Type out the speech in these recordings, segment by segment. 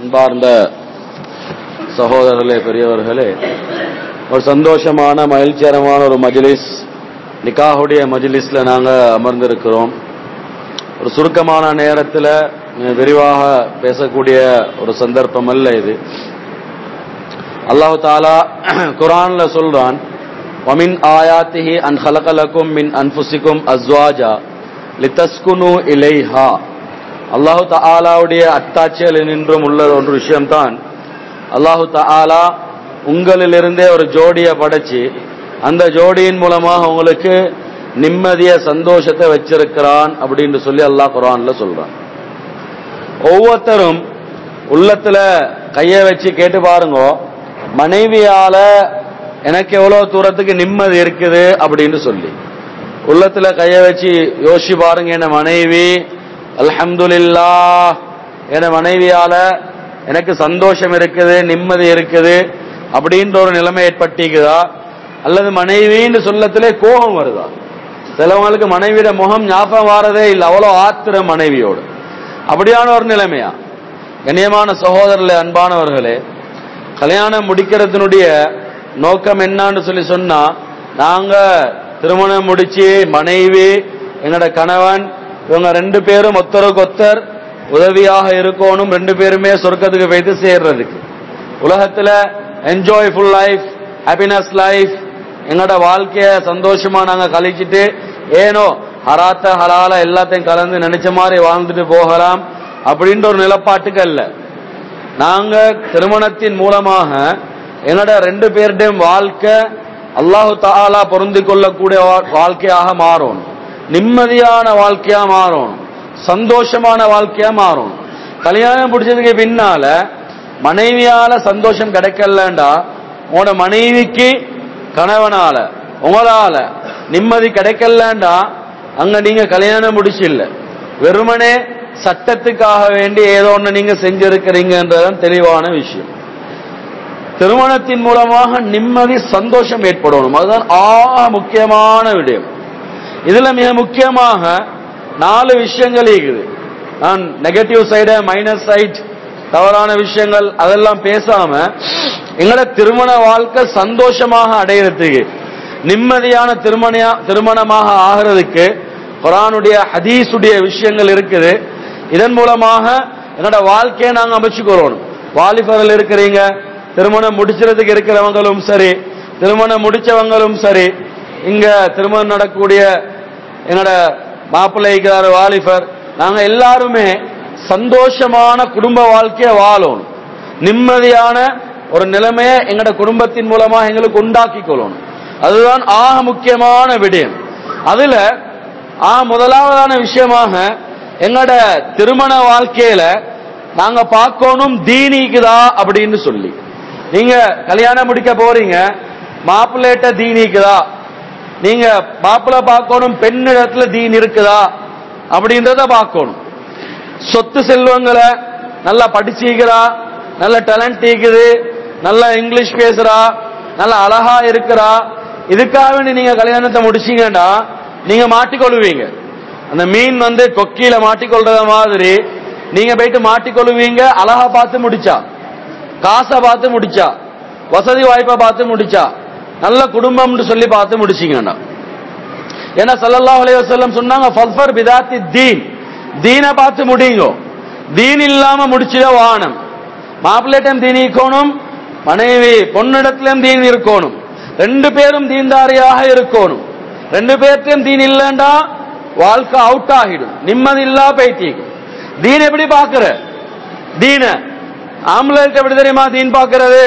அன்பார்ந்த சகோதரர்களே பெரியவர்களே ஒரு சந்தோஷமான மகிழ்ச்சிகரமான ஒரு மஜ்லிஸ் நிக்காஹுடைய மஜ்லிஸ்ல நாங்க அமர்ந்திருக்கிறோம் ஒரு சுருக்கமான நேரத்தில் விரிவாக பேசக்கூடிய ஒரு சந்தர்ப்பம் அல்ல இது அல்லாஹு தாலா குரான்ல சொல்றான் வமின் ஆயாத்திஹி அன் ஹலகலக்கும் மின் அன்புசிக்கும் அஸ்வாஜா லித்தஸ்குனு இலைஹா அல்லாஹு தாலாவுடைய அத்தாட்சியில் நின்றும் உள்ள ஒரு விஷயம்தான் அல்லாஹு தாலா உங்களிலிருந்தே ஒரு ஜோடியை படைச்சு அந்த ஜோடியின் மூலமாக உங்களுக்கு நிம்மதிய சந்தோஷத்தை வச்சிருக்கிறான் அப்படின்னு சொல்லி அல்லாஹ் குரான்ல சொல்றான் ஒவ்வொருத்தரும் உள்ளத்துல கைய வச்சு கேட்டு பாருங்க மனைவியால எனக்கு எவ்வளவு தூரத்துக்கு நிம்மதி இருக்குது அப்படின்னு சொல்லி உள்ளத்துல கைய வச்சு யோசிச்சு பாருங்க என்ன மனைவி அல்ஹம்துலில்லா என மனைவியால எனக்கு சந்தோஷம் இருக்குது நிம்மதி இருக்குது அப்படின்ற ஒரு நிலைமை ஏற்பட்டிக்குதா அல்லது மனைவின்னு சொல்லத்திலே கோபம் வருதா சிலவங்களுக்கு மனைவியோட முகம் ஞாபகம் வாரதே இல்லை அவ்வளோ ஆத்திரம் மனைவியோடு அப்படியான ஒரு நிலைமையா கண்ணியமான சகோதரர்களே அன்பானவர்களே கல்யாணம் முடிக்கிறதுனுடைய நோக்கம் என்னன்னு சொல்லி சொன்னா நாங்க திருமணம் முடிச்சு மனைவி எங்களோட கணவன் இவங்க ரெண்டு பேரும் ஒத்தருக்கு ஒத்தர் உதவியாக இருக்கணும் ரெண்டு பேருமே சொர்க்கத்துக்கு போய்த்து சேர்றதுக்கு உலகத்துல என்ஜாய்ஃபுல் லைஃப் ஹாப்பினஸ் லைஃப் எங்களோட வாழ்க்கைய சந்தோஷமா நாங்க கழிச்சிட்டு ஏனோ ஹராத்த ஹலால எல்லாத்தையும் கலந்து நினைச்ச மாதிரி வாழ்ந்துட்டு போகலாம் அப்படின்ற ஒரு நிலப்பாட்டுக்கு அல்ல நாங்க திருமணத்தின் மூலமாக என்னோட ரெண்டு பேருடையும் வாழ்க்கை அல்லாஹு தாலா பொருந்தி கொள்ளக்கூடிய வாழ்க்கையாக மாறும் நிம்மதியான வாழ்க்கையா மாறும் சந்தோஷமான வாழ்க்கையா மாறும் கல்யாணம் பிடிச்சதுக்கு பின்னால மனைவியால சந்தோஷம் கிடைக்கலண்டா உங்களோட மனைவிக்கு கணவனால உங்களால நிம்மதி கிடைக்கலண்டா அங்க நீங்க கல்யாணம் முடிச்சில்ல வெறுமனே சட்டத்துக்காக வேண்டி ஏதோ ஒண்ணு நீங்க செஞ்சிருக்கிறீங்கன்றதான் தெளிவான விஷயம் திருமணத்தின் மூலமாக நிம்மதி சந்தோஷம் ஏற்படணும் அதுதான் ஆக முக்கியமான விடயம் இதுல மிக முக்கியமாக நாலு விஷயங்கள் இருக்குது நான் நெகட்டிவ் சைடு மைனஸ் சைட் தவறான விஷயங்கள் அதெல்லாம் பேசாம எங்களோட திருமண வாழ்க்கை சந்தோஷமாக அடையிறதுக்கு நிம்மதியான திருமண திருமணமாக ஆகிறதுக்கு குரானுடைய ஹதீஸுடைய விஷயங்கள் இருக்குது இதன் மூலமாக என்னோட வாழ்க்கையை நாங்க அமைச்சுக்கிறோம் வாலிபர்கள் இருக்கிறீங்க திருமணம் முடிச்சுறதுக்கு இருக்கிறவங்களும் சரி திருமணம் முடிச்சவங்களும் சரி இங்க திருமணம் நடக்கக்கூடிய என்னோட மாப்பிள்ளைக்கிறார் வாலிபர் நாங்க எல்லாருமே சந்தோஷமான குடும்ப வாழ்க்கைய வாழணும் நிம்மதியான ஒரு நிலைமையை எங்களோட குடும்பத்தின் மூலமா எங்களுக்கு உண்டாக்கி கொள்ளணும் அதுதான் ஆக முக்கியமான விடயம் அதுல ஆ முதலாவதான விஷயமாக எங்களோட திருமண வாழ்க்கையில நாங்க பார்க்கணும் தீனிக்குதா அப்படின்னு சொல்லி நீங்க கல்யாணம் முடிக்க போறீங்க மாப்பிள்ளைட்ட தீனிக்குதா நீங்க மாப்பிள்ள பார்க்கணும் பெண்ணிடத்துல தீன் இருக்குதா அப்படின்றத பார்க்கணும் சொத்து செல்வங்களை நல்லா படிச்சிக்கிறா நல்ல டேலண்ட் இருக்குது நல்லா இங்கிலீஷ் பேசுறா நல்ல அழகா இருக்கிறா இதுக்காக வேண்டி நீங்க கல்யாணத்தை முடிச்சீங்கன்னா நீங்க மாட்டிக்கொள்வீங்க அந்த மீன் வந்து கொக்கியில மாட்டிக்கொள்றத மாதிரி நீங்க போயிட்டு மாட்டிக்கொள்வீங்க அழகா பார்த்து முடிச்சா காசை பார்த்து முடிச்சா வசதி வாய்ப்பை பார்த்து முடிச்சா நல்ல குடும்பம்னு சொல்லி பார்த்து முடிச்சீங்கன்னா ஏன்னா சல்லல்லாஹு அலைஹி வஸல்லம் சொன்னாங்க ஃபல்ஃபர் பிதாத்தி தீன் தீனை பார்த்து முடியுங்க தீன் இல்லாம முடிச்சிட வானம் மாப்பிள்ளைட்டம் தீன் இருக்கணும் மனைவி பொண்ணிடத்திலும் தீன் இருக்கணும் ரெண்டு பேரும் தீன்தாரியாக இருக்கணும் ரெண்டு பேர்த்தையும் தீன் இல்லைண்டா வாழ்க்கை அவுட் ஆகிடும் நிம்மதி இல்லா போயிட்டீங்க தீன் எப்படி பாக்குற தீன ஆம்பளைக்கு எப்படி தெரியுமா தீன் பாக்குறது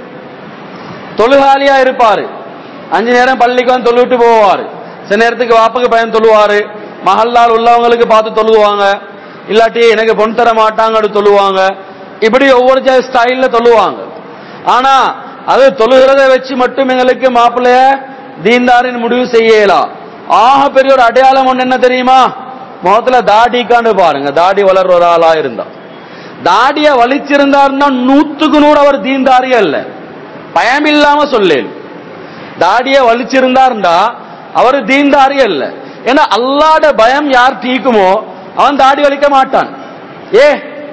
தொழுகாலியா இருப்பாரு அஞ்சு நேரம் பள்ளிக்கு வந்து தொழுவிட்டு போவாரு சில நேரத்துக்கு வாப்புக்கு பையன் தொழுவாரு மகல்லால் உள்ளவங்களுக்கு பார்த்து தொழுவாங்க இல்லாட்டி எனக்கு பொன் தர மாட்டாங்கன்னு தொழுவாங்க இப்படி ஒவ்வொரு ஸ்டைல்ல தொழுவாங்க ஆனா அது தொழுகிறத வச்சு மட்டும் எங்களுக்கு மாப்பிள்ளைய தீன்தாரின் முடிவு செய்யலாம் ஆக பெரிய ஒரு அடையாளம் ஒண்ணு என்ன தெரியுமா முகத்துல தாடிக்காண்டு பாருங்க தாடி வளர்ற ஒரு ஆளா இருந்தா தாடிய வலிச்சிருந்தாருன்னா நூத்துக்கு நூறு அவர் தீன்தாரி அல்ல பயம் இல்லாம சொல்லேன் தாடிய வலிச்சிருந்தாருண்டா அவர் தீன்தாரி அல்ல ஏன்னா அல்லாட பயம் யார் தீக்குமோ அவன் தாடி வலிக்க மாட்டான் ஏ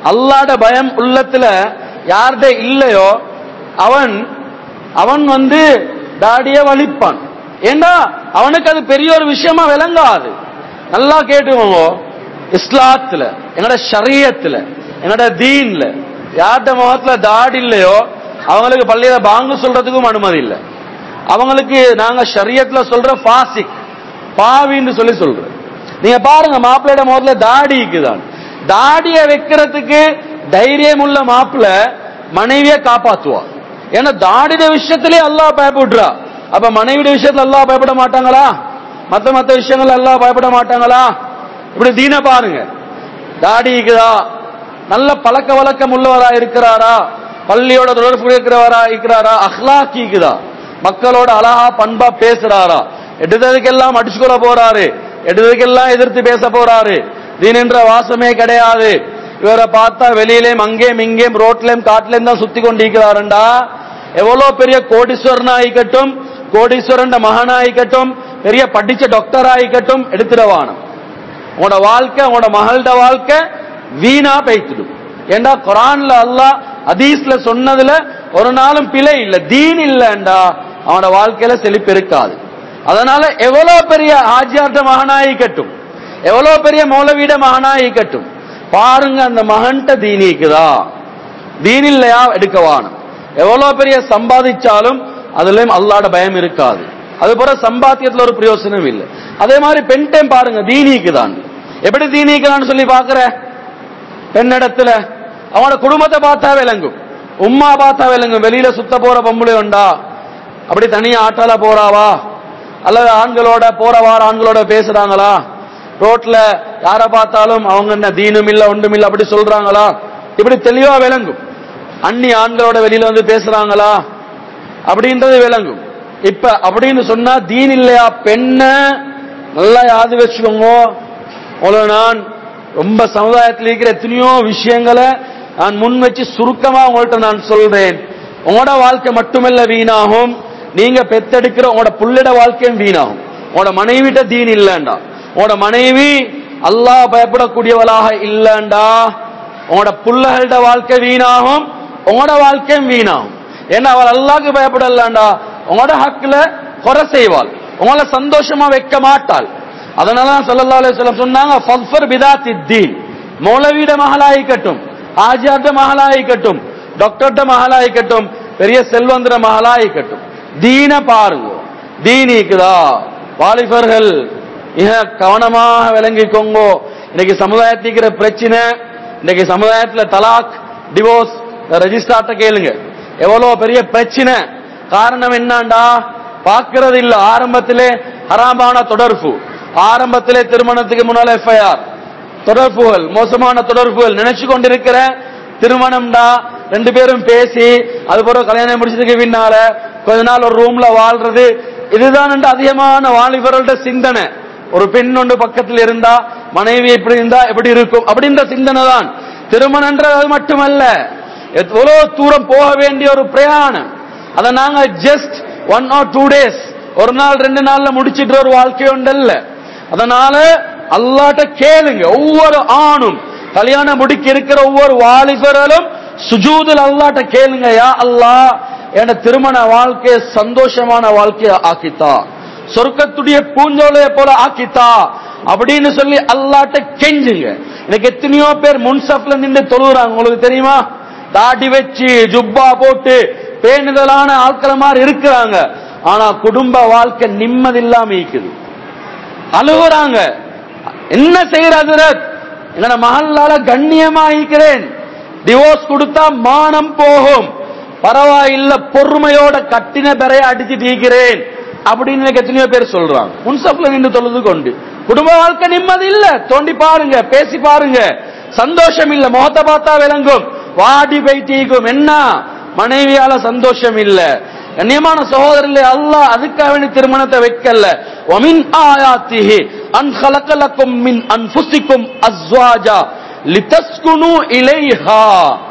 அல்லாட பயம் உள்ளத்துல யார்கிட்ட இல்லையோ அவன் அவன் வந்து தாடிய வலிப்பான் ஏண்டா அவனுக்கு அது பெரிய ஒரு விஷயமா விளங்காது நல்லா கேட்டுவோங்க இஸ்லாத்துல எங்கட ஷரியத்துல எங்கட தீன்ல யார்கிட்ட முகத்துல தாடி இல்லையோ அவங்களுக்கு பள்ளியில பாங்கு சொல்றதுக்கும் அனுமதி இல்லை அவங்களுக்கு நாங்க ஷரியத்துல சொல்ற பாசிக் பாவின்னு சொல்லி சொல்றோம் நீங்க பாருங்க மாப்பிள்ளையோட முகத்துல தாடி இருக்குதான் தாடிய வைக்கிறதுக்கு தைரியம் உள்ள மாப்பிள்ள மனைவிய காப்பாத்துவா ஏன்னா தாடிட விஷயத்திலே அல்லாஹ் பயப்படுறா அப்ப மனைவிட விஷயத்துல அல்லாஹ் பயப்பட மாட்டாங்களா மத்த மத்த விஷயங்கள் அல்லாஹ் பயப்பட மாட்டாங்களா இப்படி தீன பாருங்க தாடி இருக்குதா நல்ல பழக்க வழக்கம் உள்ளவரா இருக்கிறாரா பள்ளியோட தொடர்பு இருக்கிறவரா இருக்கிறாரா அஹ்லாக் இருக்குதா மக்களோட அழகா பண்பா பேசுறாரா எடுத்ததுக்கெல்லாம் அடிச்சுக்கொள்ள போறாரு எடுத்ததுக்கெல்லாம் எதிர்த்து பேச போறாரு தீன் என்ற வாசமே கிடையாது இவரை பார்த்தா வெளியிலேயும் அங்கேயும் இங்கேயும் ரோட்லயும் காட்டுலயும் தான் சுத்தி கொண்டிருக்கிறாருண்டா எவ்வளவு பெரிய கோடீஸ்வரனா ஆயிக்கட்டும் கோடீஸ்வரன் மகனாயிக்கட்டும் பெரிய படிச்ச டாக்டர் ஆயிக்கட்டும் எடுத்துடவானம் உங்களோட வாழ்க்கை உங்களோட மகள்ட வாழ்க்கை வீணா பெய்த்துடும் ஏண்டா குரான்ல அல்லாஹ் ஹதீஸ்ல சொன்னதுல ஒரு நாளும் பிழை இல்ல தீன் இல்லண்டா அவனோட வாழ்க்கையில செழிப்பு இருக்காது அதனால எவ்வளவு பெரிய ஆஜியார்ட மகனாயிக்கட்டும் எவ்வளவு பெரிய மௌலவீட மகனாயிக்கட்டும் பாருங்க அந்த மகன்ட்ட தீனிக்குதா தீன் இல்லையா எடுக்கவானம் எவ்வளவு பெரிய சம்பாதிச்சாலும் அதுலயும் அல்லாட பயம் இருக்காது அது போல சம்பாத்தியத்துல ஒரு பிரயோசனம் இல்லை அதே மாதிரி பெண் டைம் பாருங்க தீனிக்குதான் எப்படி தீனிக்குதான்னு சொல்லி பாக்குற பெண்ணிடத்துல அவனோட குடும்பத்தை பார்த்தா விளங்கும் உம்மா பார்த்தா விளங்கும் வெளியில சுத்த போற பொம்பளை உண்டா அப்படி தனியா ஆட்டால போறாவா அல்லது ஆண்களோட போறவார ஆண்களோட பேசுறாங்களா ரோட்ல யார பார்த்தாலும் அவங்க என்ன தீனும் இல்ல ஒன்றும் இல்ல அப்படி சொல்றாங்களா இப்படி தெளிவா விளங்கும் அண்ணி ஆண்களோட வெளியில வந்து பேசுறாங்களா அப்படின்றது விளங்கும் இப்ப அப்படின்னு சொன்னா தீன் இல்லையா பெண்ண நல்லா யாது வச்சுக்கோங்க உங்களை நான் ரொம்ப சமுதாயத்தில் இருக்கிற எத்தனையோ விஷயங்களை நான் முன் வச்சு சுருக்கமா உங்கள்ட்ட நான் சொல்றேன் உங்களோட வாழ்க்கை மட்டுமல்ல வீணாகும் நீங்க பெத்தெடுக்கிற உங்களோட புள்ளிட வாழ்க்கையும் வீணாகும் உங்களோட மனைவிட்ட தீன் இல்லண்டா உங்களோட மனைவி அல்லாஹ் பயப்படக்கூடியவளாக இல்லண்டா உங்களோட புள்ளகளோட வாழ்க்கை வீணாகும் உங்களோட வாழ்க்கையும் வீணாகும் ஏன்னா அவள் அல்லாஹ்க்கு பயப்படலாண்டா உங்களோட ஹக்குல குறை செய்வாள் உங்களை சந்தோஷமா வைக்க மாட்டாள் அதனால சல்லல்லாஹு அலைஹி வஸல்லம் சொன்னாங்க ஃபஸ்ஃபர் பிதாத்தி தீன் மௌலவியிட மகளாயிக்கட்டும் ஆஜியார்ட மகளாயிக்கட்டும் டாக்டர்ட மகளாயிக்கட்டும் பெரிய செல்வந்திர மகளாயிக்கட்டும் தீன பாருங்க தீனிக்குதா வாலிபர்கள் மிக கவனமாக விளங்கிக்கோங்க இன்னைக்கு சமுதாயத்திக்கிற பிரச்சனை இன்னைக்கு சமுதாயத்துல தலாக் டிவோர்ஸ் ரெஜிஸ்டார்ட்ட கேளுங்க எவ்வளவு பெரிய பிரச்சனை காரணம் என்னண்டா பாக்குறது இல்ல ஆரம்பத்திலே ஹராமான தொடர்பு ஆரம்பத்திலே திருமணத்துக்கு முன்னால எஃப்ஐஆர் தொடர்புகள் மோசமான தொடர்புகள் நினைச்சு கொண்டிருக்கிற திருமணம்டா ரெண்டு பேரும் பேசி அது போல கல்யாணம் முடிச்சதுக்கு பின்னால கொஞ்ச நாள் ஒரு ரூம்ல வாழ்றது இதுதான் அதிகமான வாலிபர்களோட சிந்தனை ஒரு பெண் ஒன்று பக்கத்தில் இருந்தா மனைவி இப்படி இருந்தா எப்படி இருக்கும் அப்படின்ற சிந்தனை தான் திருமணம்ன்றது அது மட்டுமல்ல எவ்வளவு தூரம் போக வேண்டிய ஒரு பிரயாணம் அதை நாங்க just one or two days ஒரு நாள் ரெண்டு நாள்ல முடிச்சிட்டு ஒரு வாழ்க்கை உண்டல்ல அதனால அல்லாட்ட கேளுங்க ஒவ்வொரு ஆணும் கல்யாணம் முடிக்க இருக்கிற ஒவ்வொரு வாலிபர்களும் சுஜூதில் அல்லாட்ட கேளுங்க யா அல்லாஹ் என் திருமண வாழ்க்கையை சந்தோஷமான வாழ்க்கையை ஆக்கித்தா சொர்க்கத்துடைய பூஞ்சோலைய போல ஆக்கித்தா அப்படின்னு சொல்லி அல்லாட்ட கெஞ்சுங்க எனக்கு எத்தனையோ பேர் முன்சப்ல நின்று தொழுகிறாங்க உங்களுக்கு தெரியுமா தாடி வச்சு ஜுப்பா போட்டு பேணுதலான ஆட்கள மாதிரி இருக்கிறாங்க ஆனா குடும்ப வாழ்க்கை நிம்மதி இல்லாம இருக்குது அழுகுறாங்க என்ன செய்யறது எங்கட மகளால கண்ணியமா இருக்கிறேன் டிவோர்ஸ் கொடுத்தா மானம் போகும் பரவாயில்ல பொறுமையோட கட்டின பெறைய அடிச்சுட்டு இருக்கிறேன் அப்படின்னு எனக்கு எத்தனையோ பேர் சொல்றாங்க முன்சப்ல நின்று தொழுது கொண்டு குடும்ப வாழ்க்கை நிம்மதி இல்ல தோண்டி பாருங்க பேசி பாருங்க சந்தோஷம் இல்ல முகத்தை பார்த்தா விளங்கும் வாடி பைத்திக்கும் என்ன மனைவியால சந்தோஷம் இல்ல கண்ணியமான சகோதரர்களே அல்லாஹ் அதுக்காக வேண்டி திருமணத்தை வைக்கல ஒமின் ஆயாத்திஹி அன் ஹலக்கலக்கும் மின் அன்ஃபுசிக்கும் அஸ்வாஜா லிதஸ்குனு இலைஹா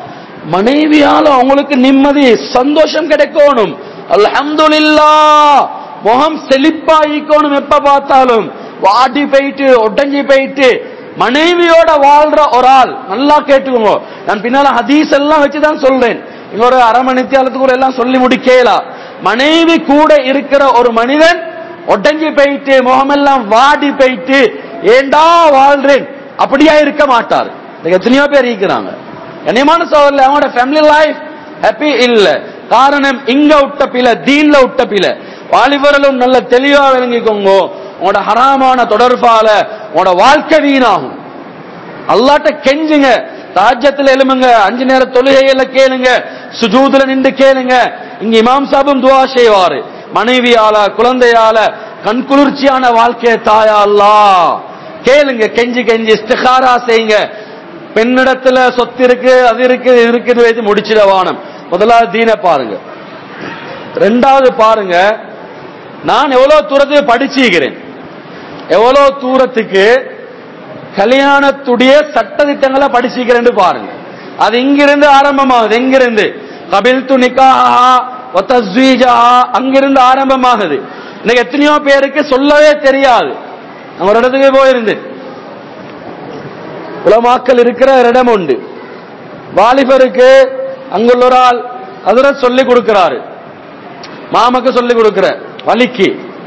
மனைவியால அவங்களுக்கு நிம்மதி சந்தோஷம் கிடைக்கணும் அல்ஹம்துலில்லாஹ் முகம் செழிப்பாயிக்கணும் எப்ப பார்த்தாலும் வாடி போயிட்டு ஒட்டஞ்சி போயிட்டு மனைவியோட வாழ்ற ஒரு ஆள் நல்லா கேட்டுக்கோங்க நான் பின்னால ஹதீஸ் எல்லாம் வச்சுதான் சொல்றேன் இங்க ஒரு அரை மணி நேரத்துக்கு எல்லாம் சொல்லி முடிக்கலாம் மனைவி கூட இருக்கிற ஒரு மனிதன் ஒட்டஞ்சி போயிட்டு முகமெல்லாம் வாடி போயிட்டு ஏண்டா வாழ்றேன் அப்படியா இருக்க மாட்டார் இன்னைக்கு எத்தனையோ பேர் இருக்கிறாங்க கண்ணியமான சோதரில் அவங்களோட ஃபேமிலி லைஃப் ஹாப்பி இல்ல காரணம் இங்க விட்ட பில தீன்ல விட்ட பில வாலிபர்களும் நல்ல தெளிவா விளங்கிக்கோங்க உங்களோட ஹராமான தொடர்பால உங்களோட வாழ்க்கை வீணாகும் அல்லாட்ட கெஞ்சுங்க தாஜ்யத்துல எழுமுங்க அஞ்சு நேர தொழுகையில கேளுங்க சுஜூதுல நின்று கேளுங்க இங்க இமாம் சாபும் துவா செய்வாரு மனைவியால குழந்தையால கண்குளிர்ச்சியான வாழ்க்கைய தாயா அல்லா கேளுங்க கெஞ்சி கெஞ்சி இஸ்திகாரா செய்யுங்க பெண்ணிடத்துல சொத்து இருக்கு அது இருக்கு இது இருக்குது வைத்து முடிச்சிட வானம் முதலாவது தீன பாருங்க ரெண்டாவது பாருங்க நான் எவ்வளவு தூரத்துக்கு படிச்சுக்கிறேன் எவ்வளவு தூரத்துக்கு கல்யாணத்துடைய சட்ட திட்டங்களை படிச்சுக்கிறேன்னு பாருங்க அது இங்கிருந்து ஆரம்பமாகுது எங்கிருந்து கபில் து நிகா அங்கிருந்து ஆரம்பமாகுது இன்னைக்கு எத்தனையோ பேருக்கு சொல்லவே தெரியாது நான் ஒரு இடத்துக்கு போயிருந்தேன் உலமாக்கல் இருக்கிற ஒரு இடம் உண்டு வாலிபருக்கு அங்குள்ள ஒரு ஆள் அதுல சொல்லி கொடுக்கிறாரு மாமக்கு சொல்லி கொடுக்கிற வலிக்கு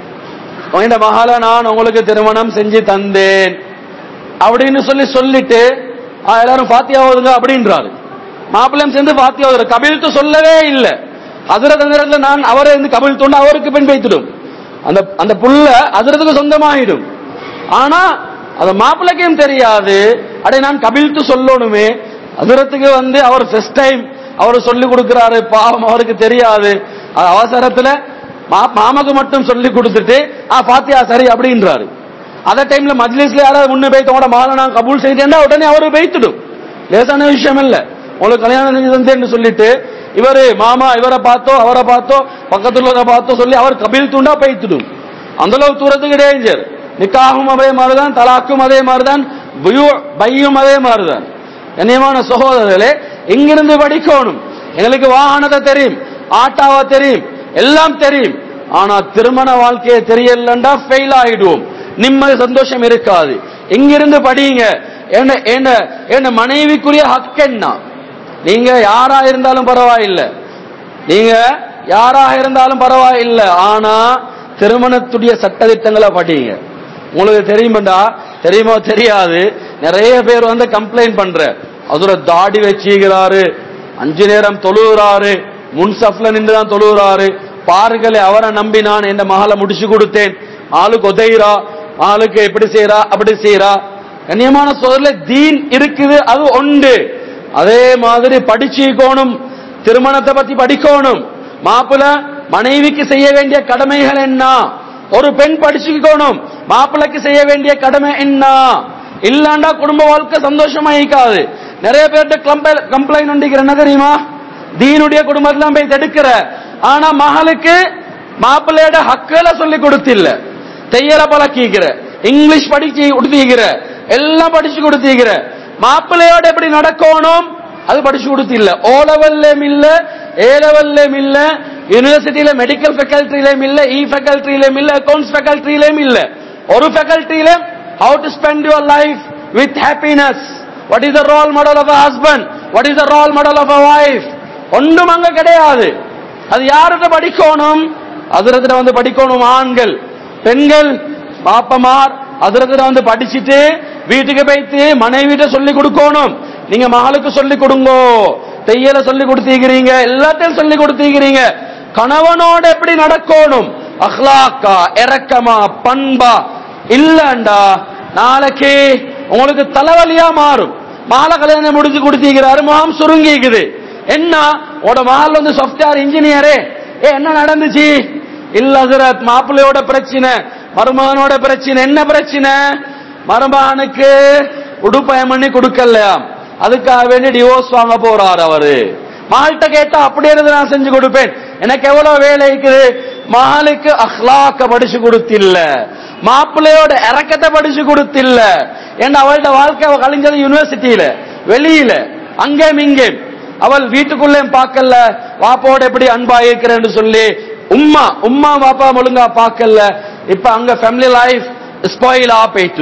உங்க மகால நான் உங்களுக்கு திருமணம் செஞ்சு தந்தேன் அப்படின்னு சொல்லி சொல்லிட்டு "ஆ, எல்லாரும் பாத்தியா ஓதுங்க அப்படின்றாரு மாப்பிள்ளையும் சேர்ந்து பாத்தியா ஓதுற கபில்த்து சொல்லவே இல்லை அதிரத் அந்த நான் அவரை வந்து கபில் தோண்டு அவருக்கு பெண் வைத்துடும் அந்த அந்த புள்ள அதிரத்துக்கு சொந்தமாயிடும் ஆனா அந்த மாப்பிள்ளைக்கும் தெரியாது அடே நான் கபில்த்து சொல்லணுமே அதிரத்துக்கு வந்து அவர் ஃபர்ஸ்ட் டைம் அவர் சொல்லி கொடுக்கிறாரு பாவம் அவருக்கு தெரியாது அது அவசரத்துல மா- மாமாக்கு மட்டும் சொல்லி கொடுத்துட்டு ஆ பாத்தியா சரி அப்படின்றாரு அந்த டைம்ல மஜ்லிஸ்ல யாராவது முன்ன போய் தோட மாலை நான் கபூல் செய்தேன்னா உடனே அவரு போய்த்துடும் லேசான விஷயம் இல்ல உங்களுக்கு கல்யாணம் செஞ்சு தந்தேன்னு சொல்லிட்டு இவரு மாமா இவரை பார்த்தோ அவரை பார்த்தோ பக்கத்துல உள்ளவரை பார்த்தோ சொல்லி அவர் கபில் தூண்டா பெய்த்துடும் அந்த அளவு தூரத்துக்கு டேஞ்சர் நிக்காகும் அதே மாதிரிதான் தலாக்கும் அதே மாதிரிதான் புயு- பையும் அதே மாதிரிதான் கண்ணியமான சகோதரர்களே எங்கிருந்து படிக்கணும் எங்களுக்கு வாகனத்தை தெரியும் ஆட்டாவா தெரியும் எல்லாம் தெரியும் ஆனா திருமண வாழ்க்கையை தெரியலண்டா ஃபெயில் ஆயிடுவோம் நிம்மதி சந்தோஷம் இருக்காது எங்கிருந்து படிங்க என்ன என்ன என்ன மனைவிக்குரிய ஹக் என்ன நீங்க யாரா இருந்தாலும் பரவாயில்லை நீங்க யாராக இருந்தாலும் பரவாயில்லை ஆனா திருமணத்துடைய சட்டதிட்டங்களை படிங்க உங்களுக்கு தெரியுமாண்டா தெரியுமோ தெரியாது நிறைய பேர் வந்து கம்ப்ளைண்ட் பண்ற அதுல தாடி வச்சுக்கிறாரு அஞ்சு நேரம் தொழுகிறாரு முன் சஃப்ல நின்று தான் தொழுகிறாரு பாருங்களே அவரை நம்பி நான் என் மகளை முடிச்சு கொடுத்தேன் ஆளுக்கு உதைகிறா ஆளுக்கு எப்படி செய்யறா அப்படி செய்யறா கண்ணியமான சோதரில் தீன் இருக்குது அது உண்டு அதே மாதிரி படிச்சுக்கோணும் திருமணத்தை பத்தி படிக்கணும் மாப்பிள்ள மனைவிக்கு செய்ய வேண்டிய கடமைகள் என்ன ஒரு பெண் படிச்சுக்கணும் மாப்பிள்ளைக்கு செய்ய வேண்டிய கடமை என்ன இல்லாண்டா குடும்ப வாழ்க்கை சந்தோஷமா இருக்காது நிறைய பேர்கிட்ட கம்ப்ளைண்ட் உண்டிக்கிற என்ன தெரியுமா தீனுடைய குடும்பத்துல போய் தடுக்கிற ஆனா மகளுக்கு மாப்பிள்ளையோட ஹக்களை சொல்லி கொடுத்தில்ல தையல பழக்கிக்கிற இங்கிலீஷ் படிச்சு கொடுத்தீங்கிற எல்லாம் படிச்சு கொடுத்தீங்கிற மாப்பிள்ளையோட எப்படி நடக்கணும் அது படிச்சு கொடுத்தில்ல ஓ லெவல்லையும் இல்ல ஏ லெவல்லையும் இல்ல யூனிவர்சிட்டியில மெடிக்கல் ஃபேக்கல்ட்டிலையும் இல்ல இ ஃபேக்கல்ட்டிலையும் இல்ல அக்கௌண்ட்ஸ் ஃபேக்கல்ட்டிலையும் இல்ல ஒரு ஃபேக்கல்ட்டியில how to spend your life with happiness what is the role model of a husband what is the role model of a wife ஒன்றும் அங்க கிடையாது அது யார்கிட்ட படிக்கணும் அதிரத்துல வந்து படிக்கணும் ஆண்கள் பெண்கள் பாப்பமார் அதிரத்துல வந்து படிச்சுட்டு வீட்டுக்கு போயிட்டு மனைவிட்ட சொல்லி கொடுக்கணும் நீங்க மகளுக்கு சொல்லி கொடுங்கோ தையல சொல்லி கொடுத்தீங்கிறீங்க எல்லாத்தையும் சொல்லி கொடுத்தீங்கிறீங்க கணவனோட எப்படி நடக்கணும் அஹ்லாக்கா இறக்கமா பண்பா இல்லண்டா நாளைக்கு உங்களுக்கு தலைவலியா மாறும் மாலை கல்யாணம் முடிச்சு கொடுத்தீங்கிறாரு முகம் சுருங்கிக்குது என்ன உட மகள் வந்து சாஃப்ட்வேர் இன்ஜினியரே ஏ என்ன நடந்துச்சு இல்ல ஹசரத் மாப்பிள்ளையோட பிரச்சனை மருமகனோட பிரச்சனை என்ன பிரச்சனை மருமகனுக்கு உடுப்பயம் பண்ணி கொடுக்கலையாம் அதுக்காக வேண்டி டிவோர்ஸ் வாங்க போறார் அவரு மகள்கிட்ட கேட்டா அப்படியே இருந்து நான் செஞ்சு கொடுப்பேன் எனக்கு எவ்வளவு வேலை இருக்குது மகளுக்கு அஹ்லாக்க படிச்சு கொடுத்தில்ல மாப்பிள்ளையோட இறக்கத்தை படிச்சு கொடுத்தில்ல ஏன்னா அவள்கிட்ட வாழ்க்கை அவ கழிஞ்சது யூனிவர்சிட்டியில வெளியில அங்கேயும் இங்கேயும் அவள் வீட்டுக்குள்ளே பார்க்கல வாப்பாவோட எப்படி அன்பா இருக்கிறேன்னு சொல்லி உம்மா உம்மா வாப்பா ஒழுங்கா பார்க்கல இப்ப அங்க ஃபேமிலி லைஃப் ஸ்பாயில் ஆ போயிட்டுடும்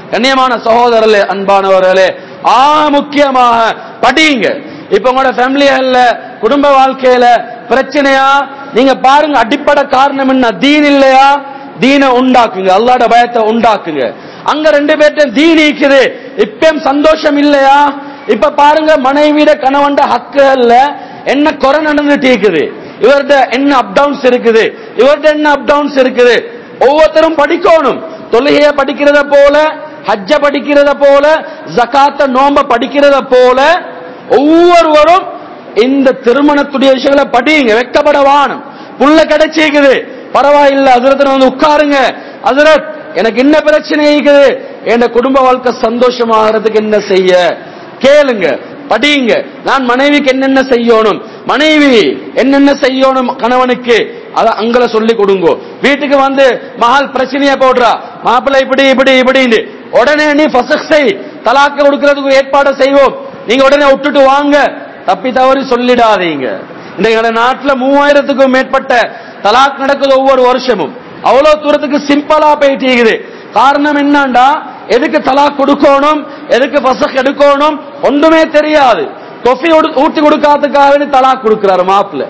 கண்ணியமான சகோதரர்களே அன்பானவர்களே ஆ முக்கியமாக படிங்க இப்ப உங்களோட ஃபேமிலியல்ல குடும்ப வாழ்க்கையில பிரச்சனையா நீங்க பாருங்க அடிப்படை காரணம் என்ன தீன் இல்லையா தீனை உண்டாக்குங்க அல்லாட பயத்தை உண்டாக்குங்க அங்க ரெண்டு பேர்ட்ட தீன் இருக்குது இப்பயும் சந்தோஷம் இல்லையா இப்ப பாருங்க மனைவிட கணவன்ட ஹக்குகள்ல என்ன குறை நடந்துட்டு இருக்குது இவர்கிட்ட என்ன அப் டவுன்ஸ் இருக்குது இவர்கிட்ட என்ன அப் டவுன்ஸ் இருக்குது ஒவ்வொருத்தரும் படிக்கணும் தொழுகைய படிக்கிறத போல ஹஜ்ஜ படிக்கிறத போல ஜகாத்த நோம்ப படிக்கிறத போல ஒவ்வொருவரும் இந்த திருமணத்துடைய விஷயங்களை படிங்க வெக்கப்பட வானம் புள்ள கிடைச்சிக்குது பரவாயில்ல அதிரத்துல வந்து உட்காருங்க அதிரத் எனக்கு என்ன பிரச்சனை இருக்குது என் குடும்ப வாழ்க்கை சந்தோஷமாகறதுக்கு என்ன செய்ய கேளுங்க படியுங்க நான் மனைவிக்கு என்னென்ன செய்யணும் மனைவி என்னென்ன செய்யணும் கணவனுக்கு அத அங்கள சொல்லி கொடுங்கோ வீட்டுக்கு வந்து மகள் பிரச்சனைய போடுறா மாப்பிள்ளை இப்படி இப்படி இப்படின்னு உடனே நீ ஃபசக் செய் தலாக்க கொடுக்கறதுக்கு ஏற்பாடு செய்வோம் நீங்க உடனே விட்டுட்டு வாங்க தப்பி தவறி சொல்லிடாதீங்க இந்த நாட்டுல மூவாயிரத்துக்கும் மேற்பட்ட தலாக் நடக்குது ஒவ்வொரு வருஷமும் அவ்வளவு தூரத்துக்கு சிம்பிளா போயிட்டு இருக்குது காரணம் என்னண்டா எதுக்கு தலாக் கொடுக்கணும் எதுக்கு பசக் எடுக்கணும் ஒன்றுமே தெரியாது தொஃபி ஊட்டி கொடுக்காததுக்காக தலாக் கொடுக்கிறாரு மாப்பிள்ள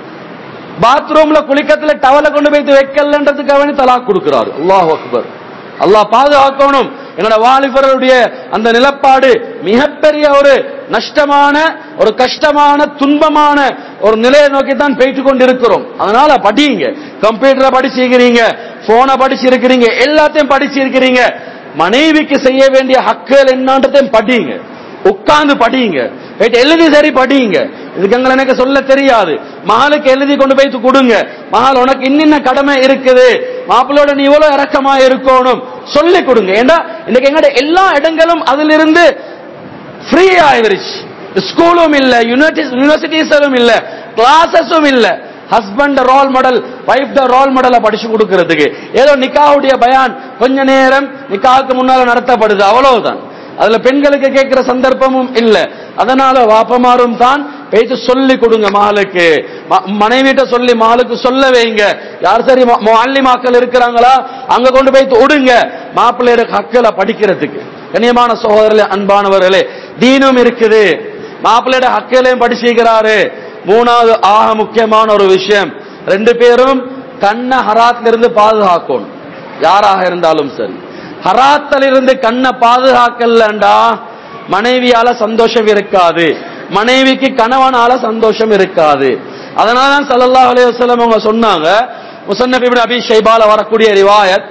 பாத்ரூம்ல குளிக்கத்துல டவலை கொண்டு போய் வைக்கலன்றதுக்காக தலாக் கொடுக்கிறாரு அல்லாஹ் அக்பர் அல்லாஹ் பாதுகாக்கணும் என்னோட வாலிபருடைய அந்த நிலப்பாடு மிகப்பெரிய ஒரு நஷ்டமான ஒரு கஷ்டமான துன்பமான ஒரு நிலையை நோக்கி தான் போயிட்டு கொண்டிருக்கிறோம் அதனால படிங்க கம்ப்யூட்டரை படிச்சிருக்கிறீங்க போனை படிச்சிருக்கிறீங்க எல்லாத்தையும் படிச்சிருக்கிறீங்க மனைவிக்கு செய்ய வேண்டிய ஹக்குகள் என்னன்றதையும் படிங்க உட்கார்ந்து படிங்க போயிட்டு எழுதி சரி படிங்க இதுக்கு எங்களை எனக்கு சொல்ல தெரியாது மகளுக்கு எழுதி கொண்டு போய் கொடுங்க மகள் உனக்கு இன்னின்ன கடமை இருக்குது மாப்பிள்ளோட நீ இவ்வளவு இறக்கமா இருக்கணும் சொல்லி கொடுங்க ஏன்னா இன்னைக்கு எங்கட எல்லா இடங்களும் அதிலிருந்து ஃப்ரீ ஆயிடுச்சு ஸ்கூலும் இல்ல யூனிவர்சிட்டிஸும் இல்ல கிளாஸஸும் இல்ல husband role model wife role மாடலை படிச்சு கொடுக்கறதுக்கு ஏதோ நிக்காவுடைய பயான் கொஞ்ச நேரம் நிக்காவுக்கு முன்னால நடத்தப்படுது அவ்வளவுதான் அதுல பெண்களுக்கு கேட்கிற சந்தர்ப்பமும் இல்ல அதனால வாப்பமாரும் தான் பேச்சு சொல்லி கொடுங்க மகளுக்கு மனைவிட்ட சொல்லி மகளுக்கு சொல்ல வைங்க யார் சரி மாக்கள் இருக்கிறாங்களா அங்க கொண்டு போய் விடுங்க மாப்பிள்ளையோட ஹக்களை படிக்கிறதுக்கு கண்ணியமான சகோதரர்களே அன்பானவர்களே தீனும் இருக்குது மாப்பிள்ளையோட ஹக்களையும் படிச்சுக்கிறாரு மூணாவது ஆக முக்கியமான ஒரு விஷயம் ரெண்டு பேரும் கண்ணை ஹராத்ல இருந்து பாதுகாக்கணும் யாராக இருந்தாலும் சரி ஹராத்தில் இருந்து கண்ணை பாதுகாக்கலண்டா மனைவியால சந்தோஷம் இருக்காது மனைவிக்கு கணவனால சந்தோஷம் இருக்காது அதனாலதான் சல்லல்லாஹு அலைஹி வஸல்லம் அவங்க சொன்னாங்க முசன்னப் இப்னு அபி ஷைபால வரக்கூடிய ரிவாயத்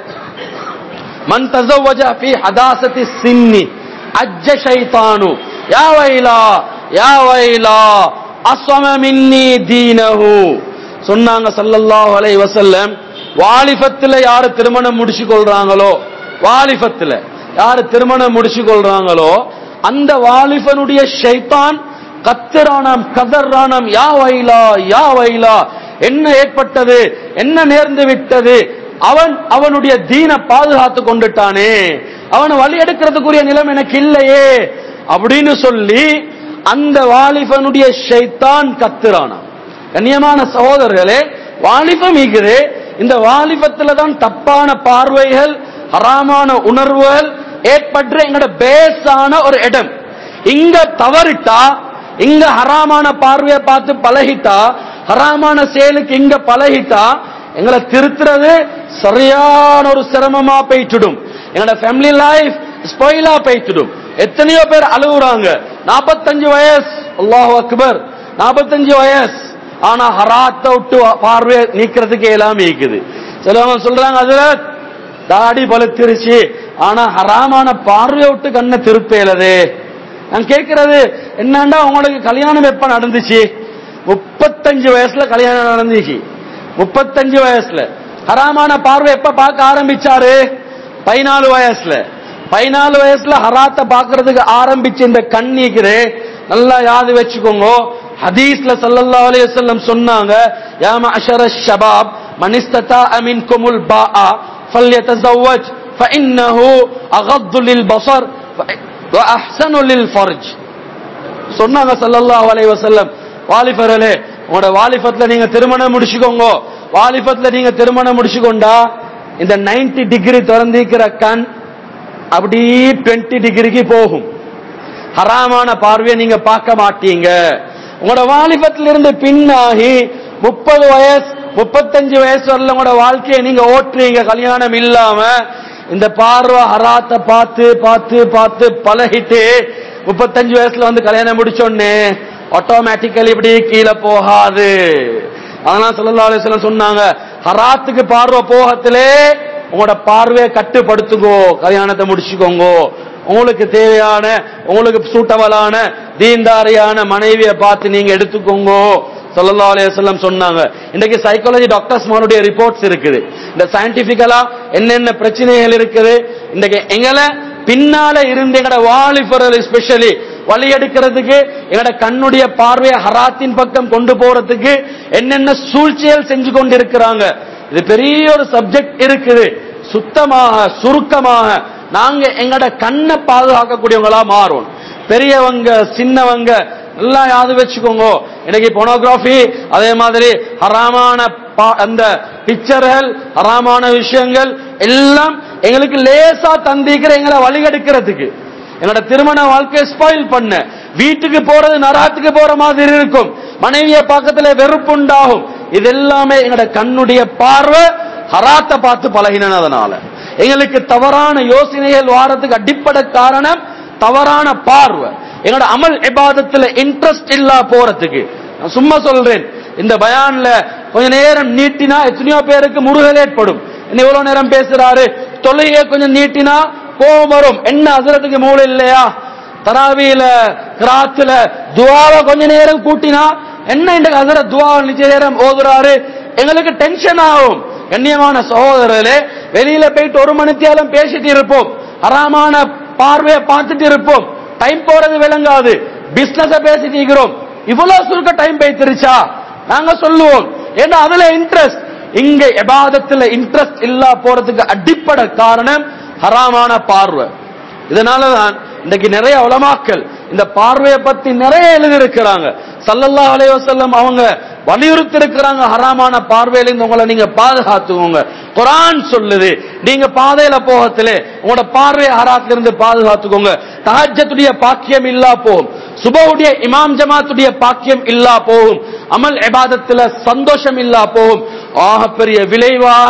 மன் தஸவ்வஜ ஃபீ ஹதாசத்தி சின்னி அஜ்ஜ ஷைத்தானு யா வைலா யா வைலா அஸ்வம மின்னி தீனஹு சொன்னாங்க சல்லல்லாஹு அலைஹி வஸல்லம் வாலிபத்துல யாரு திருமணம் முடிச்சு கொள்றாங்களோ வாலிபத்துல யாரு திருமணம் முடிச்சு கொள்றாங்களோ அந்த வாலிபனுடைய ஷைத்தான் கத்திரானாம் கதர்றானாம் யா வைலா யா வைலா என்ன ஏற்பட்டது என்ன நேர்ந்து விட்டது அவன் அவனுடைய தீன பாதுகாத்து கொண்டுட்டானே அவனை வழி எடுக்கிறதுக்குரிய நிலம் எனக்கு இல்லையே அப்படின்னு சொல்லி அந்த வாலிபனுடைய ஷைத்தான் கத்துறானாம் கண்ணியமான சகோதரர்களே வாலிபம் இருக்குது இந்த வாலிபத்துல தான் தப்பான பார்வைகள் ஹராமான உணர்வுகள் ஏற்பட்டு எங்கட பேஸான ஒரு இடம் இங்க தவறிட்டா இங்க ஹராமான பார்வையை பார்த்து பழகிட்டா ஹராமான செயலுக்கு இங்க பழகிட்டா எங்களை திருத்துறது சரியான ஒரு சிரமமா போயிட்டுடும் எங்களோட ஃபேமிலி லைஃப் ஸ்பாயிலா போயிட்டுடும் எத்தனையோ பேர் அழுகுறாங்க நாற்பத்தஞ்சு வயசு அல்லாஹ் அக்பர் நாற்பத்தஞ்சு வயசு ஆனா ஹராத்தை விட்டு பார்வையை நீக்கிறதுக்கு எல்லாமே இருக்குது சிலவங்க சொல்றாங்க அதுல தாடி பழுத்திருச்சு ஆனா ஹராமான பார்வையை விட்டு கண்ணை திருப்பேலது நான் கேட்கிறது என்னண்டா உங்களுக்கு கல்யாணம் எப்ப நடந்துச்சு முப்பத்தஞ்சு வயசுல கல்யாணம் நடந்துச்சு முப்பத்தஞ்சு வயசுல ஹராமான பார்வை எப்ப பார்க்க ஆரம்பிச்சாரு பதினாலு வயசுல பதினாலு வயசுல ஹராத்த பாக்குறதுக்கு ஆரம்பிச்ச இந்த கண் நீக்குது நல்லா யாது வச்சுக்கோங்க ஹதீஸ்ல சல்லல்லாஹு அலைஹி வஸல்லம் சொன்னாங்க யா மஅஷர ஷபாப் மன் இஸ்ததா மின்குமுல் பாஆ ஃபல்யதஸவ்வஜ் فإنه أغض للبصر وأحسن للفرج சொன்னாங்க சல்லல்லாஹு அலைஹி வஸல்லம் வாலிபர்களே உங்களோட வாலிபத்துல நீங்க திருமணம் முடிச்சுக்கோங்க வாலிபத்துல நீங்க திருமணம் முடிச்சுக்கொண்டா இந்த 90 டிகிரி திறந்திருக்கிற கண் அப்படி 20 டிகிரிக்கு போகும் ஹராமான பார்வையை நீங்க பார்க்க மாட்டீங்க உங்களோட வாலிபத்திலிருந்து இருந்து பின்னாகி முப்பது வயசு முப்பத்தஞ்சு வயசு வரல உங்களோட வாழ்க்கையை நீங்க ஓட்டுறீங்க கல்யாணம் இல்லாம இந்த பார்வை ஹராத்தை பார்த்து பார்த்து பார்த்து பழகிட்டு முப்பத்தஞ்சு வயசுல வந்து கல்யாணம் முடிச்சோடனே ஆட்டோமேட்டிக்கலி இப்படி கீழே போகாது அதனால ஸல்லல்லாஹு அலைஹி வஸல்லம் சொன்னாங்க ஹராத்துக்கு பார்வை போகத்திலே உங்களோட பார்வையை கட்டுப்படுத்துங்கோ கல்யாணத்தை முடிச்சுக்கோங்க உங்களுக்கு தேவையான உங்களுக்கு சூட்டவலான தீன்தாரியான மனைவியை பார்த்து நீங்க எடுத்துக்கோங்க ஸல்லல்லாஹு அலைஹி வஸல்லம் சொன்னாங்க இன்னைக்கு சைக்காலஜி டாக்டர்ஸ் மாருடைய ரிப்போர்ட்ஸ் இருக்குது இந்த சயின்டிபிக்கலா என்னென்ன பிரச்சனைகள் இருக்குது இன்னைக்கு எங்களை பின்னால இருந்து எங்கட வாலிபர்கள் ஸ்பெஷலி வழி எடுக்கிறதுக்கு எங்கட கண்ணுடைய பார்வையை ஹராத்தின் பக்கம் கொண்டு போறதுக்கு என்னென்ன சூழ்ச்சிகள் செஞ்சு கொண்டு இருக்கிறாங்க இது பெரிய ஒரு சப்ஜெக்ட் இருக்குது சுத்தமாக சுருக்கமாக நாங்க எங்கட கண்ணை பாதுகாக்கக்கூடியவங்களா மாறும் பெரியவங்க சின்னவங்க எல்லாம் யாது வச்சுக்கோங்க இன்னைக்கு பொனோகிராஃபி அதே மாதிரி ஹராமான பா- அந்த பிக்சர்கள் ஹராமான விஷயங்கள் எல்லாம் எங்களுக்கு லேசா தந்திக்கிற எங்களை வழிகெடுக்கிறதுக்கு எங்களோட திருமண வாழ்க்கையை ஸ்பாயில் பண்ண வீட்டுக்கு போறது நரகத்துக்கு போற மாதிரி இருக்கும் மனைவிய பக்கத்துல வெறுப்பு உண்டாகும் இது எல்லாமே எங்களோட கண்ணுடைய பார்வை ஹராத்தை பார்த்து பழகினதுனால எங்களுக்கு தவறான யோசனைகள் வாரத்துக்கு அடிப்படை காரணம் தவறான பார்வை எங்களோட அமல் இபாதத்துல இன்ட்ரெஸ்ட் இல்லா போறதுக்கு நான் சும்மா சொல்றேன் இந்த பயான்ல கொஞ்ச நேரம் நீட்டினா எத்தனையோ பேருக்கு முருகல் ஏற்படும் இன்னும் இவ்வளவு நேரம் பேசுறாரு தொழுகையை கொஞ்சம் நீட்டினா கோபம் வரும் என்ன அசுரத்துக்கு மூளை இல்லையா தராவியில கிராத்துல துவாவை கொஞ்ச நேரம் கூட்டினா என்ன இந்த அசுர துவாவை நிச்ச நேரம் ஓதுறாரு எங்களுக்கு டென்ஷன் ஆகும் கண்ணியமான சகோதரர்களே வெளியில போயிட்டு ஒரு மணித்தியாலும் பேசிட்டு இருப்போம் ஹராமான பார்வையை பார்த்துட்டு இருப்போம் டைம் போறது விளங்காது பிசினஸ பேசிட்டு இருக்கிறோம் இவ்வளவு சுருக்க டைம் போய்த்திருச்சா நாங்க சொல்லுவோம் ஏன்னா அதுல இன்ட்ரெஸ்ட் இங்க எபாதத்துல இன்ட்ரெஸ்ட் இல்லா போறதுக்கு அடிப்படை காரணம் ஹராமான பார்வை இதனாலதான் இன்னைக்கு நிறைய உலமாக்கள் இந்த பார்வையை பத்தி நிறைய எழுதியிருக்கிறாங்க சல்லல்லாஹு அலைஹி வஸல்லம் அவங்க வலியுறுத்தி இருக்கிறாங்க ஹராமான பார்வையில இருந்து உங்களை நீங்க பாதுகாத்துக்கோங்க குர்ஆன் சொல்லுது நீங்க பாதையில போகத்திலே உங்களோட பார்வையை ஹராத்துல இருந்து பாதுகாத்துக்கோங்க தஹஜ்ஜத்துடைய பாக்கியம் இல்லா போகும் சுபவுடைய இமாம் ஜமாத்துடைய பாக்கியம் இல்லா போகும் அமல் இபாதத்துல சந்தோஷம் இல்லா போகும் ஆக பெரிய விளைவாக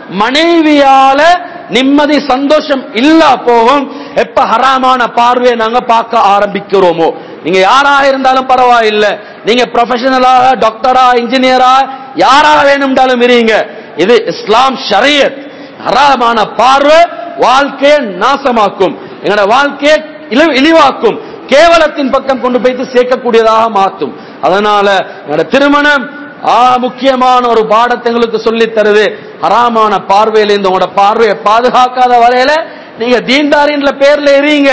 மனைவியால நிம்மதி சந்தோஷம் இல்லா போகும் எப்ப ஹராமான பார்வையை நாங்க பார்க்க ஆரம்பிக்கிறோமோ நீங்க யாராக இருந்தாலும் பரவாயில்லை நீங்க ப்ரொஃபஷனலாக டாக்டரா இன்ஜினியரா யாராக வேணும்னாலும் இருங்க இது இஸ்லாம் ஷரியத் ஹராமான பார்வை வாழ்க்கையை நாசமாக்கும் எங்களோட வாழ்க்கையை இழி- இழிவாக்கும் கேவலத்தின் பக்கம் கொண்டு போய்த்து சேர்க்கக்கூடியதாக மாற்றும் அதனால எங்களோட திருமணம் ஆ முக்கியமான ஒரு பாடத்தை எங்களுக்கு சொல்லி தருது ஹராமான பார்வையில இருந்து உங்களோட பார்வையை பாதுகாக்காத வரையில நீங்க தீன்தாரின்ற பேர்ல எறீங்க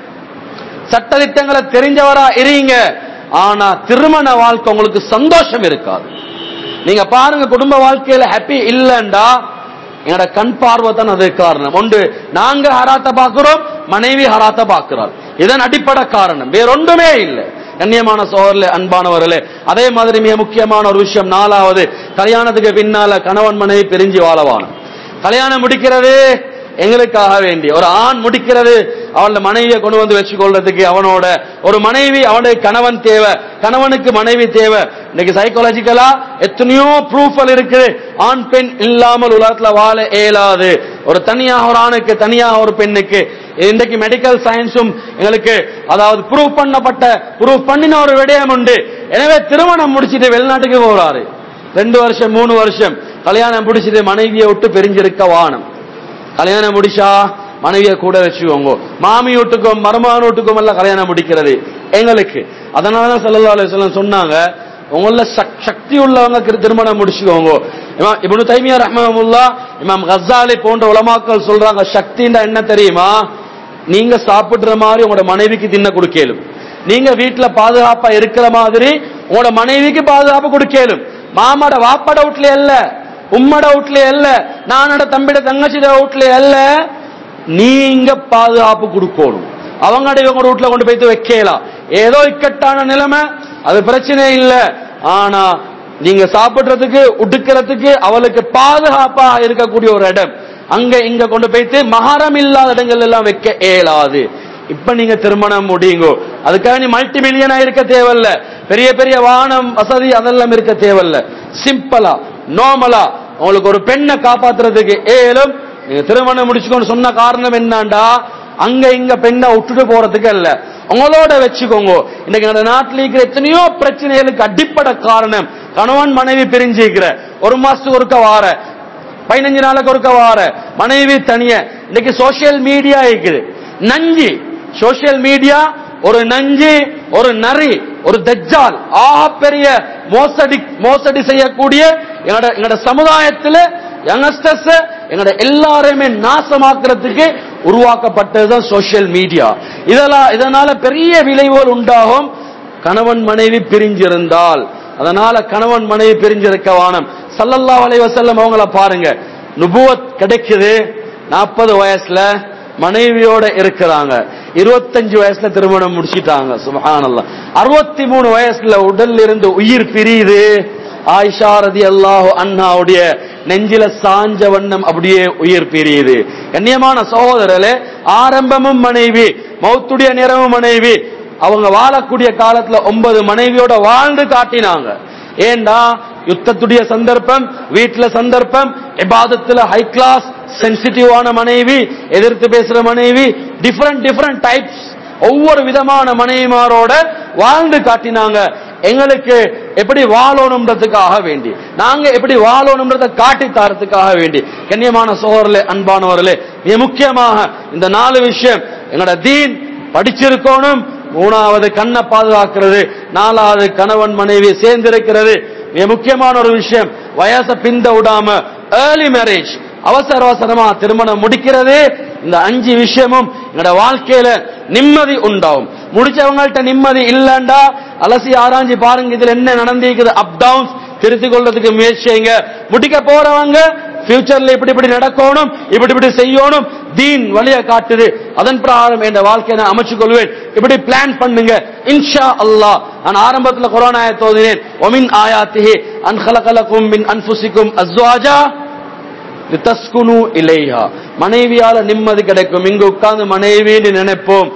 சட்டதிட்டங்களை தெரிஞ்சவரா இருங்க ஆனா திருமண வாழ்க்கை உங்களுக்கு சந்தோஷம் இருக்காது நீங்க பாருங்க குடும்ப வாழ்க்கையில ஹாப்பி இல்லண்டா என்னோட கண் பார்வை தான் அது காரணம் ஒன்று நாங்க ஹராத்த பார்க்கிறோம் மனைவி ஹராத்த பார்க்கிறாள் இதன் அடிப்படை காரணம் வேறொன்றுமே இல்லை கண்ணியமான சோழர்களே அன்பானவர்களே அதே மாதிரி மிக முக்கியமான ஒரு விஷயம் நாலாவது கல்யாணத்துக்கு பின்னால கணவன் மனைவி பிரிஞ்சு வாழவானும் கல்யாணம் முடிக்கிறது எங்களுக்காக வேண்டி ஒரு ஆண் முடிக்கிறது அவனோட மனைவியை கொண்டு வந்து வச்சுக்கொள்றதுக்கு அவனோட ஒரு மனைவி அவனுடைய கணவன் தேவை கணவனுக்கு மனைவி தேவை இன்னைக்கு சைக்காலஜிக்கலா எத்தனையோ ப்ரூஃபல் இருக்குது ஆண் பெண் இல்லாமல் உலகத்துல வாழ இயலாது ஒரு தனியாக ஒரு ஆணுக்கு தனியாக ஒரு பெண்ணுக்கு இன்றைக்கு மெடிக்கல் சயின்ஸும் எங்களுக்கு அதாவது ப்ரூவ் பண்ணப்பட்ட ப்ரூவ் பண்ணின ஒரு விடயம் உண்டு எனவே திருமணம் முடிச்சிட்டு வெளிநாட்டுக்கு போறாரு ரெண்டு வருஷம் மூணு வருஷம் கல்யாணம் முடிச்சிட்டு மனைவியை விட்டு பிரிஞ்சிருக்க வானம் கல்யாணம் முடிச்சா மனைவியை கூட வச்சுக்கோங்க மாமி வீட்டுக்கும் மருமகன் வீட்டுக்கும் எல்லாம் கல்யாணம் முடிக்கிறது எங்களுக்கு அதனாலதான் சல்லல்லாஹு அலைஹி வஸல்லம் சொன்னாங்க உங்கள சக்- சக்தி உள்ளவங்க திரு- திருமணம் முடிச்சுக்கோங்க இமாம் இப்னு தைமியா ரஹ்மஹுல்லா இமாம் கஸாலி போன்ற உலமாக்கள் சொல்றாங்க சக்தின்னா என்ன தெரியுமா நீங்க சாப்பிடுற மாதிரி உங்களோட மனைவிக்கு தின்ன கொடுக்கலும் நீங்க வீட்டுல பாதுகாப்பா இருக்கிற மாதிரி உங்களோட மனைவிக்கு பாதுகாப்பு கொடுக்கலும் மாமாட வாப்பாட வீட்ல இல்ல உம்மட வீட்ல இல்ல நானோட தம்பிட தங்கச்சிட வீட்ல இல்ல நீங்க பாதுகாப்பு கொடுக்கணும் அவங்கட இவங்க வீட்ல கொண்டு போய் வைக்கலாம் ஏதோ இக்கட்டான நிலைமை அது பிரச்சனை இல்ல ஆனா நீங்க சாப்பிடுறதுக்கு உடுக்கிறதுக்கு அவளுக்கு பாதுகாப்பா இருக்கக்கூடிய ஒரு இடம் அங்க இங்க கொண்டு போயிட்டு மகாரம் இல்லாத இடங்கள் எல்லாம் வைக்க இயலாது இப்ப நீங்க திருமணம் முடியுங்கோ அதுக்காக நீ மல்டி மில்லியனா இருக்க தேவையில்ல பெரிய பெரிய வானம் வசதி அதெல்லாம் இருக்க தேவையில்ல சிம்பிளா நார்மலா உங்களுக்கு ஒரு பெண்ணை காப்பாத்துறதுக்கு ஏலும் நீங்க திருமணம் முடிச்சுக்கோன்னு சொன்ன காரணம் என்னண்டா அங்க இங்க பெண்ணை விட்டுட்டு போறதுக்கு இல்ல உங்களோட வச்சுக்கோங்க இன்னைக்கு நம்ம நாட்டில் இருக்கிற எத்தனையோ பிரச்சனைகளுக்கு அடிப்படை காரணம் கணவன் மனைவி பிரிஞ்சிருக்கிற ஒரு மாசத்துக்கு ஒருக்க வார பதினஞ்சு நாளுக்கு ஒருக்க வார மனைவி தனிய இன்னைக்கு சோசியல் மீடியா இருக்குது நஞ்சு சோசியல் மீடியா ஒரு நஞ்சு ஒரு நரி ஒரு தஜ்ஜால் ஆக பெரிய மோசடி மோசடி செய்யக்கூடிய எங்களோட எங்களோட சமுதாயத்துல யங்ஸ்டர்ஸ் எங்களோட எல்லாரையுமே நாசமாக்குறதுக்கு உருவாக்கப்பட்டதுதான் சோசியல் மீடியா இதெல்லாம் இதனால பெரிய விளைவுகள் உண்டாகும் கணவன் மனைவி பிரிஞ்சிருந்தால் அதனால கணவன் மனைவி பிரிஞ்சிருக்க வானம் சல்லல்லாஹு அலைஹி வஸல்லம் அவங்கள பாருங்க நுபுவத் கிடைக்குது நாற்பது வயசுல மனைவியோட இருக்கிறாங்க இருபத்தஞ்சு வயசுல திருமணம் முடிச்சிட்டாங்க சுபஹானல்லாஹ் அறுபத்தி மூணு வயசுல உடல்ல இருந்து உயிர் பிரியுது ஆயிஷா ரதி அல்லாஹு அண்ணாவுடைய நெஞ்சில சாஞ்ச வண்ணம் அப்படியே உயிர் பிரியுது கண்ணியமான சகோதரர்களே ஆரம்பமும் மனைவி மௌத்துடைய நிறமும் மனைவி அவங்க வாழக்கூடிய காலத்துல ஒன்பது மனைவியோட வாழ்ந்து காட்டினாங்க ஏண்டா யுத்தத்துடைய சந்தர்ப்பம் வீட்டுல சந்தர்ப்பம் இபாதத்துல ஹை கிளாஸ் சென்சிட்டிவான மனைவி எதிர்த்து பேசுற மனைவி டிஃபரெண்ட் டிஃபரெண்ட் டைப்ஸ் ஒவ்வொரு விதமான மனைவிமாரோட வாழ்ந்து காட்டினாங்க எங்களுக்கு எப்படி வாழணும்ன்றதுக்காக வேண்டி நாங்க எப்படி வாழணும்ன்றதை காட்டி தரத்துக்காக வேண்டி கண்ணியமான சோழர்களே அன்பானவர்களே மிக முக்கியமாக இந்த நாலு விஷயம் எங்களோட தீன் படிச்சிருக்கணும் மூணாவது கண்ணை பாதுகாக்கிறது நாலாவது கணவன் மனைவி சேர்ந்திருக்கிறது மிக முக்கியமான ஒரு விஷயம் வயசை பிந்த விடாம ஏர்லி மேரேஜ் அவசர அவசரமா திருமணம் முடிக்கிறது இந்த அஞ்சு விஷயமும் என்னோட வாழ்க்கையில நிம்மதி உண்டாகும் முடிச்சவங்கள்ட்ட நிம்மதி இல்லண்டா அலசி ஆராய்ஞ்சு பாருங்க இதுல என்ன நடந்திருக்குது அப் டவுன்ஸ் திருத்திக் கொள்றதுக்கு முயற்சி செய்யுங்க முடிக்க போறவங்க ஃபியூச்சர்ல இப்படி இப்படி நடக்கணும் இப்படி இப்படி செய்யணும் தீன் வழிய காட்டுது அதன் பிரகாரம் என் வாழ்க்கையை நான் அமைச்சுக் கொள்வேன் இப்படி பிளான் பண்ணுங்க இன்ஷா அல்லாஹ் நான் ஆரம்பத்துல கொரோனா தோதினேன் ஒமின் ஆயாத்திஹி அன் ஹலகலக்கும் மின் அன்ஃபுசிக்கும் அஸ்வாஜா லிதஸ்குனு இலைஹா மனைவியால நிம்மதி கிடைக்கும் இங்க உட்கார்ந்து மனைவின்னு நினைப்போம்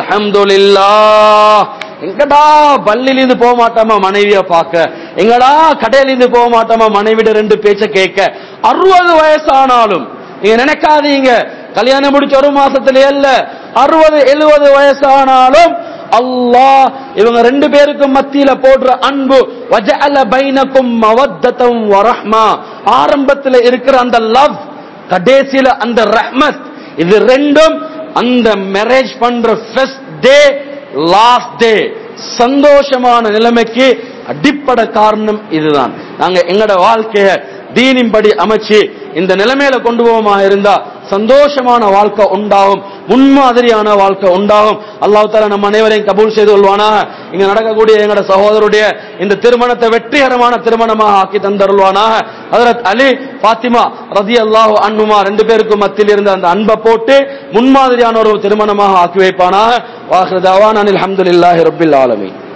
அல்ஹம்துலில்லாஹ் எங்கடா பள்ளியில இருந்து போக மாட்டோமா மனைவிய பார்க்க எங்கடா கடையில இருந்து போக மாட்டோமா மனைவிட ரெண்டு பேச்ச கேட்க அறுபது வயசானாலும் நீங்க நினைக்காதீங்க கல்யாணம் முடிச்ச ஒரு மாசத்திலே இல்ல அறுபது எழுபது வயசானாலும் அல்லாஹ் இவங்க ரெண்டு பேருக்கும் மத்தியில போடுற அன்பு வஜஅல பைனக்கும் மவத்ததம் வரஹ்மா ஆரம்பத்துல இருக்கிற அந்த லவ் கடைசியில அந்த ரஹ்மத் இது ரெண்டும் அந்த மேரேஜ் பண்ற ஃபர்ஸ்ட் டே லாஸ்ட் டே சந்தோஷமான நிலைமைக்கு அடிப்படை காரணம் இதுதான் நாங்க எங்கட வாழ்க்கைய தீனின்படி அமைச்சு இந்த நிலைமையில கொண்டு போவோமா இருந்தா சந்தோஷமான வாழ்க்கை உண்டாகும் முன்மாதிரியான வாழ்க்கை உண்டாகும் அல்லாஹ் தாலா நம்ம அனைவரையும் கபூல் செய்து கொள்வானாக இங்க நடக்கக்கூடிய எங்கட சகோதரருடைய இந்த திருமணத்தை வெற்றிகரமான திருமணமாக ஆக்கி தந்தருள்வானாக ஹதரத் அலி பாத்திமா ரதி அல்லாஹு அன்னுமா ரெண்டு பேருக்கும் மத்தியில் இருந்த அந்த அன்பை போட்டு முன்மாதிரியான ஒரு திருமணமாக ஆக்கி வைப்பானாக வாஹ்ரதாவான் அனில் அஹமதுல்லாஹி ரபில் ஆலமீன்